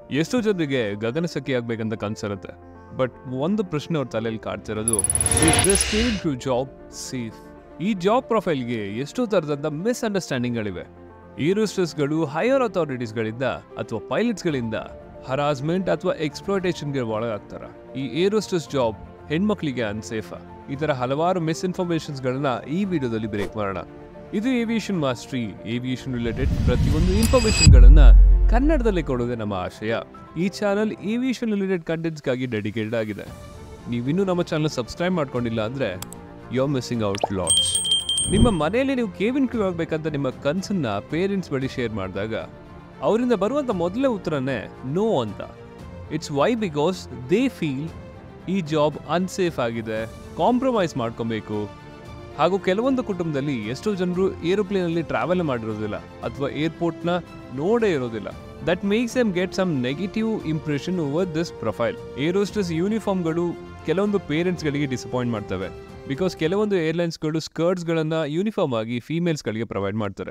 ಎಷ್ಟೋ ಜನರಿಗೆ ಗಗನಸಖಿ ಆಗ್ಬೇಕಂತ ಕನ್ಸಿರುತ್ತೆ ಬಟ್ ಒಂದು ಪ್ರಶ್ನೆ ಅವ್ರ ತಲೆಯಲ್ಲಿ ಕಾಡ್ತಿರೋದು ದಿಸ್ ಟು ಜಾಬ್ ಸೇಫ್ ಈ ಜಾಬ್ ಪ್ರೊಫೈಲ್ಗೆ ಎಷ್ಟೋ ಥರದಂತ ಮಿಸ್ಅಂಡರ್ಸ್ಟ್ಯಾಂಡಿಂಗ್ಗಳಿವೆ ಏರೋಸ್ಟರ್ಸ್ಗಳು ಹೈಯರ್ ಅಥಾರಿಟೀಸ್ಗಳಿಂದ ಅಥವಾ ಪೈಲಟ್ಸ್ಗಳಿಂದ ಹರಾಸ್ಮೆಂಟ್ ಅಥವಾ ಎಕ್ಸ್ಪ್ಲೋಟೇಷನ್ಗೆ ಒಳಗಾಗ್ತಾರ ಈ ಏರೋಸ್ಟರ್ಸ್ ಜಾಬ್ ಹೆಣ್ಮಕ್ಳಿಗೆ ಅನ್ಸೇಫಾ ಈ ತರ ಹಲವಾರು ಮಿಸ್ಇನ್ಫಾರ್ಮೇಶನ್ಸ್ಗಳನ್ನ ಈ ವಿಡಿಯೋದಲ್ಲಿ ಬ್ರೇಕ್ ಮಾಡೋಣ ಇದು ಏವಿಯೇಷನ್ ಮಾಸ್ಟ್ರಿ ಏವಿಯೇಷನ್ ರಿಲೇಟೆಡ್ ಪ್ರತಿಯೊಂದು ಇನ್ಫಾರ್ಮೇಶನ್ಗಳನ್ನ ಕನ್ನಡದಲ್ಲಿ ಕೊಡೋದೇ ನಮ್ಮ ಆಶಯ ಈ ಚಾನಲ್ ಏವಿಯೇಷನ್ ರಿಲೇಟೆಡ್ ಕಂಟೆಂಟ್ಸ್ಗಾಗಿ ಡೆಡಿಕೇಟೆಡ್ ಆಗಿದೆ ನೀವಿನ್ನೂ ನಮ್ಮ ಚಾನಲ್ ಸಬ್ಸ್ಕ್ರೈಬ್ ಮಾಡ್ಕೊಂಡಿಲ್ಲ ಅಂದ್ರೆ you are missing out lots ನಿಮ್ಮ ಮನೆಯಲ್ಲಿ ನೀವು ಕೇವಿನ್ ಕ್ಯೂ ಆಗಬೇಕಂತ ನಿಮ್ಮ ಕನಸನ್ನ ಪೇರೆಂಟ್ಸ್ ಬಳಿ ಶೇರ್ ಮಾಡಿದಾಗ ಅವರಿಂದ ಬರುವಂಥ ಮೊದಲೇ ಉತ್ತರನೇ ನೋ ಅಂತ it's why because they feel ಈ ಜಾಬ್ ಅನ್ಸೇಫ್ ಆಗಿದೆ ಕಾಂಪ್ರಮೈಸ್ ಮಾಡ್ಕೊಬೇಕು ಹಾಗೂ ಕೆಲವೊಂದು ಕುಟುಂಬದಲ್ಲಿ ಎಷ್ಟೋ ಜನರು ಏರೋಪ್ಲೇನಲ್ಲಿ ಟ್ರಾವೆಲ್ ಮಾಡಿರೋದಿಲ್ಲ ಅಥವಾ ಏರ್ಪೋರ್ಟ್ನ ನೋಡೇ ಇರೋದಿಲ್ಲ that makes em get some negative impression over this profile air hostess ಯೂನಿಫಾರ್ಮ್ಗಳು ಕೆಲವೊಂದು ಪೇರೆಂಟ್ಸ್ಗಳಿಗೆ ಡಿಸಪಾಯಿಂಟ್ ಮಾಡ್ತವೆ ಬಿಕಾಸ್ ಕೆಲವೊಂದು ಏರ್ಲೈನ್ಸ್ಗಳು ಸ್ಕರ್ಟ್ಸ್ಗಳನ್ನು ಯೂನಿಫಾರ್ಮ್ ಆಗಿ ಫೀಮೇಲ್ಸ್ಗಳಿಗೆ ಪ್ರೊವೈಡ್ ಮಾಡ್ತಾರೆ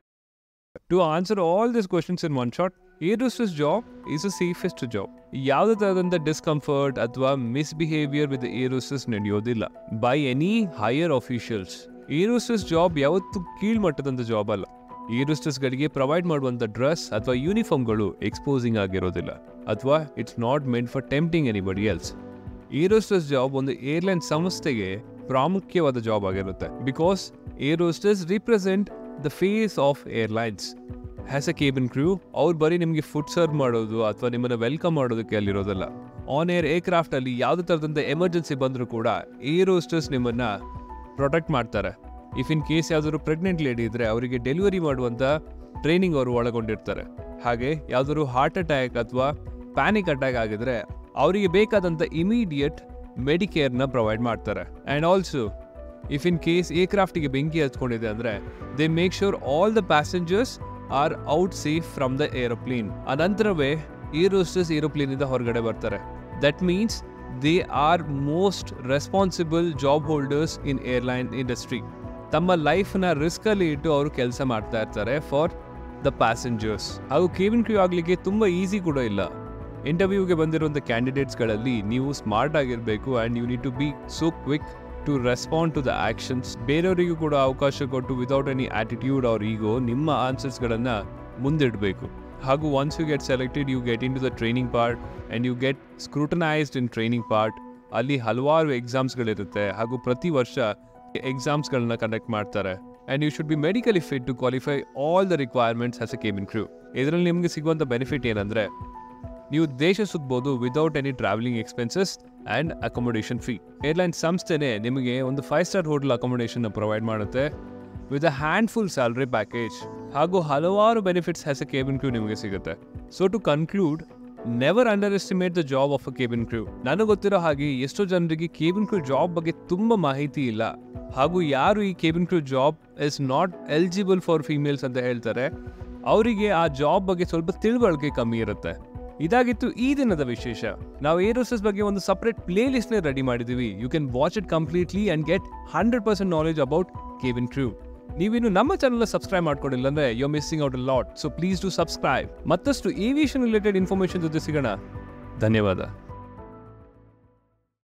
to answer all this questions in one shot air hostess job is a safest job ಯಾವುದೇ ತರದಂತ ಡಿಸ್ಕಂಫರ್ಟ್ ಅಥವಾ ಮಿಸ್ಬಿಹೇವಿಯರ್ ವಿತ್ ಏರೋಸ್ಟಸ್ ನಡೆಯೋದಿಲ್ಲ by any higher officials air hostess job ಯಾವತ್ತೂ ಕೀಳ್ಮಟ್ಟದಂತ ಜಾಬ್ ಅಲ್ಲ ಏರೋಸ್ಟಸ್ಗಳಿಗೆ ಪ್ರೊವೈಡ್ ಮಾಡುವಂಥ ಡ್ರೆಸ್ ಅಥವಾ ಯೂನಿಫಾರ್ಮ್ಗಳು ಎಕ್ಸ್ಪೋಸಿಂಗ್ ಆಗಿರೋದಿಲ್ಲ ಅಥವಾ it's not meant for tempting anybody else air hostess job ಒಂದು ಏರ್ಲೈನ್ ಸಂಸ್ಥೆಗೆ ಪ್ರಾಮುಖ್ಯವಾದ ಜಾಬ್ ಆಗಿರುತ್ತೆ because air hostess represent the face of airlines has a cabin crew ಅವ್ರು ಬರೀ ನಿಮಗೆ ಫುಡ್ ಸರ್ವ್ ಮಾಡೋದು ಅಥವಾ ನಿಮ್ಮನ್ನ ವೆಲ್ಕಮ್ ಮಾಡೋದಕ್ಕೆ ಅಲ್ಲಿರೋದಲ್ಲ ಆನ್ ಏರ್ ಏರ್ಕ್ರಾಫ್ಟ್ ಅಲ್ಲಿ ಯಾವುದೇ ಥರದಂತ ಎಮರ್ಜೆನ್ಸಿ ಬಂದರೂ ಕೂಡ ಏರೋಸ್ಟರ್ಸ್ ನಿಮ್ಮನ್ನ ಪ್ರೊಟೆಕ್ಟ್ ಮಾಡ್ತಾರೆ ಇಫ್ ಇನ್ ಕೇಸ್ ಯಾವ್ದಾದ್ರು ಪ್ರೆಗ್ನೆಂಟ್ ಲೇಡಿ ಇದ್ರೆ ಅವರಿಗೆ ಡೆಲಿವರಿ ಮಾಡುವಂತ ಟ್ರೈನಿಂಗ್ ಅವರು ಒಳಗೊಂಡಿರ್ತಾರೆ ಹಾಗೆ ಯಾವ್ದಾದ್ರು ಹಾರ್ಟ್ ಅಟ್ಯಾಕ್ ಅಥವಾ ಪ್ಯಾನಿಕ್ ಅಟ್ಯಾಕ್ ಆಗಿದ್ರೆ ಅವರಿಗೆ ಬೇಕಾದಂಥ ಇಮಿಡಿಯೇಟ್ ಮೆಡಿಕೇರ್ನ ಪ್ರೊವೈಡ್ ಮಾಡ್ತಾರೆ and also if in case ಏರ್ಕ್ರಾಫ್ಟಿಗೆ ಬೆಂಕಿ ಹಚ್ಕೊಂಡಿದೆ ಅಂದರೆ they make sure all the passengers are out safe from the aeroplane ಅನಂತರವೇ ಏರೋಸ್ಟಸ್ ಏರೋಪ್ಲೇನಿಂದ ಹೊರಗಡೆ ಬರ್ತಾರೆ that means they are most responsible job holders in airline industry ತಮ್ಮ ಲೈಫ್ನ ರಿಸ್ಕಲ್ಲಿ ಇಟ್ಟು ಅವರು ಕೆಲಸ ಮಾಡ್ತಾ ಇರ್ತಾರೆ ಫಾರ್ ದ ಪ್ಯಾಸೆಂಜರ್ಸ್ ಹಾಗೂ ಕೇವಿನ್ ಕ್ಯೂ ಆಗಲಿಕ್ಕೆ ತುಂಬ ಈಸಿ ಕೂಡ ಇಲ್ಲ ಇಂಟರ್ವ್ಯೂಗೆ ಬಂದಿರುವಂಥ ಕ್ಯಾಂಡಿಡೇಟ್ಸ್ಗಳಲ್ಲಿ ನೀವು ಸ್ಮಾರ್ಟ್ ಆಗಿರಬೇಕು and you need to be so quick to respond to the actions ಬೇರೆಯವರಿಗೂ ಕೂಡ ಅವಕಾಶ ಕೊಟ್ಟು ವಿತೌಟ್ ಎನಿ ಆಟಿಟ್ಯೂಡ್ ಅವ್ರ ಈಗೋ ನಿಮ್ಮ ಆನ್ಸರ್ಸ್ಗಳನ್ನು ಮುಂದಿಡಬೇಕು ಹಾಗೂ once you get selected you get into the training part and you get scrutinized in training part ಅಲ್ಲಿ ಹಲವಾರು ಎಕ್ಸಾಮ್ಸ್ಗಳಿರುತ್ತೆ ಹಾಗೂ ಪ್ರತಿ ವರ್ಷ ಎಕ್ಸಾಮ್ಸ್ಗಳನ್ನ ಕಂಡಕ್ಟ್ ಮಾಡ್ತಾರೆ and you should be medically fit to qualify all the requirements as a cabin crew ಇದರಲ್ಲಿ ನಿಮಗೆ ಸಿಗುವಂಥ ಬೆನಿಫಿಟ್ ಏನಂದರೆ ನೀವು ದೇಶ ಸುತ್ತಬಹುದು without any travelling expenses and accommodation fee airline ಸಂಸ್ಥೆನೇ ನಿಮಗೆ ಒಂದು five star hotel accommodation provide ಮಾಡುತ್ತೆ with a handful salary package ಹಾಗೂ ಹಲವಾರು benefits has a cabin crew ನಿಮಗೆ ಸಿಗುತ್ತೆ so to conclude never underestimate the job of a cabin crew ನನಗೆ ಗೊತ್ತಿರೋ ಹಾಗೆ ಎಷ್ಟೋ ಜನರಿಗೆ ಕೇಬಿನ್ ಕ್ರೂ ಜಾಬ್ ಬಗ್ಗೆ ತುಂಬ ಮಾಹಿತಿ ಇಲ್ಲ ಹಾಗೂ ಯಾರು ಈ cabin crew job is not eligible for females ಅಂತ ಹೇಳ್ತಾರೆ ಅವರಿಗೆ ಆ ಜಾಬ್ ಬಗ್ಗೆ ಸ್ವಲ್ಪ ತಿಳುವಳಿಕೆ ಕಮ್ಮಿ ಇರುತ್ತೆ ಇದಾಗಿತ್ತು ಈ ದಿನದ ವಿಶೇಷ ನಾವು ಏರೋಸಸ್ ಬಗ್ಗೆ ಒಂದು ಸಪರೇಟ್ ಪ್ಲೇ ಲಿಸ್ಟ್ನೇ ರೆಡಿ ಮಾಡಿದ್ದೀವಿ you can watch it completely and get hundred percent knowledge about cabin crew ನೀವಿನ್ನು ನಮ್ಮ ಚಾನಲ್ ಸಬ್ಸ್ಕ್ರೈಬ್ ಮಾಡ್ಕೊಂಡಿಲ್ಲ ಅಂದ್ರೆ you missing out lot so please to subscribe ಮತ್ತಷ್ಟು ಏವಿಯೇಷನ್ ರಿಲೇಟೆಡ್ ಇನ್ಫಾರ್ಮೇಶನ್ ಜೊತೆ ಸಿಗೋಣ ಧನ್ಯವಾದ